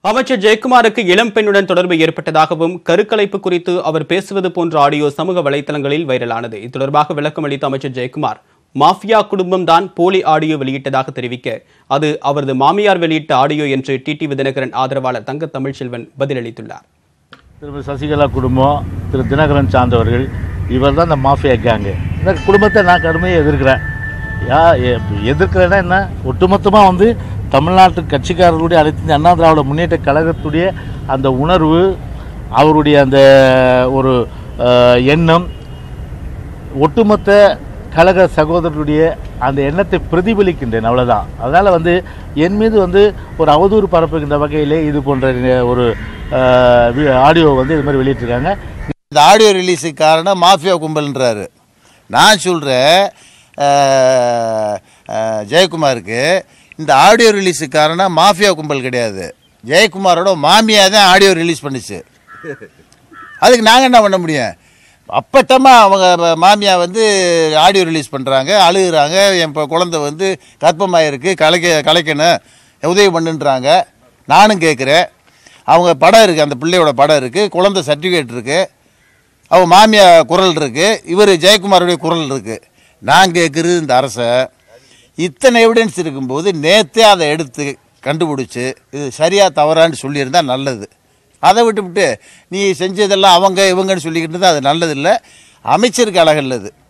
அமைச்சர் ஜெயக்குமாருக்கு இளம் பெண்ணுடன் தொடர்பு ஏற்பட்டதாகவும் கருக்கலைப்பு குறித்து அவர் பேசுவது போன்ற ஆடியோ சமூக வலைதளங்களில் வைரலானது இது தொடர்பாக விளக்கம் அளித்த அமைச்சர் ஜெயக்குமார் மாஃபியா குடும்பம் தான் போலி ஆடியோ வெளியிட்டதாக தெரிவிக்க அது அவரது மாமியார் வெளியிட்ட ஆடியோ என்று டிடிவி தினகரன் ஆதரவாளர் தங்க தமிழ்ச்செல்வன் பதிலளித்துள்ளார் திருமதி சசிகலா குடும்பம் திரு தினகரன் சார்ந்தவர்கள் இவர் தான் இந்த மாஃபியா கேங்கு இந்த குடும்பத்தை நான் கடுமையாக எதிர்க்கிறேன் யா எ- எதிர்க்கிறேன்னா என்ன ஒட்டுமொத்தமாக வந்து தமிழ்நாட்டு கட்சிக்காரர்களுடைய அனைத்து இந்திய அண்ணா திராவிட முன்னேற்ற கழகத்துடைய அந்த உணர்வு அவருடைய அந்த ஒரு அஹ், எண்ணம் ஒட்டுமொத்த கழக சகோதரருடைய அந்த எண்ணத்தை பிரதிபலிக்கின்றேன் அவ்வளோதான் அதனால் வந்து என் மீது வந்து ஒரு அவதூறு பரப்புகின்ற வகையிலே இது போன்ற ஒரு அஹ், வி- ஆடியோ வந்து இது மாதிரி வெளியிட்டிருக்காங்க இந்த ஆடியோ ரிலீஸுக்கு காரணம் மாஃபியா கும்பல்ன்றாரு நான் சொல்கிறேன் ஜெயக்குமாருக்கு இந்த ஆடியோ ரிலீஸுக்கு காரணம் மாஃபியா கும்பல் கிடையாது ஜெயக்குமாரோட மாமியா தான் ஆடியோ ரிலீஸ் பண்ணுச்சு அதுக்கு நாங்கள் என்ன பண்ண முடியும் அப்பட்டமாக அவங்க ம- மாமியா வந்து ஆடியோ ரிலீஸ் பண்ணுறாங்க அழுகுறாங்க என் இப்போ குழந்தை வந்து கர்ப்பமாயிருக்கு கலைக்க கலைக்கணும் உதவி பண்ணுன்றாங்க நானும் கேட்குறேன் அவங்க படம் இருக்குது அந்த பிள்ளையோட படம் இருக்குது குழந்தை சர்டிஃபிகேட் இருக்குது அவங்க மாமியா குரல் இருக்குது இவர் ஜெயக்குமாருடைய குரல் இருக்குது நான் கேட்குறது இந்த அரசை இத்தனை எவிடன்ஸ் இருக்கும்போது நேற்றே அதை எடுத்து கண்டுபிடிச்சி இது சரியா தவறான்னு சொல்லியிருந்தா நல்லது அதை விட்டுவிட்டு நீ செஞ்சதெல்லாம் அவங்க இவங்கன்னு சொல்லிக்கிட்டு இருந்தால் அது நல்லதில்லை அமைச்சருக்கு அழகல்லது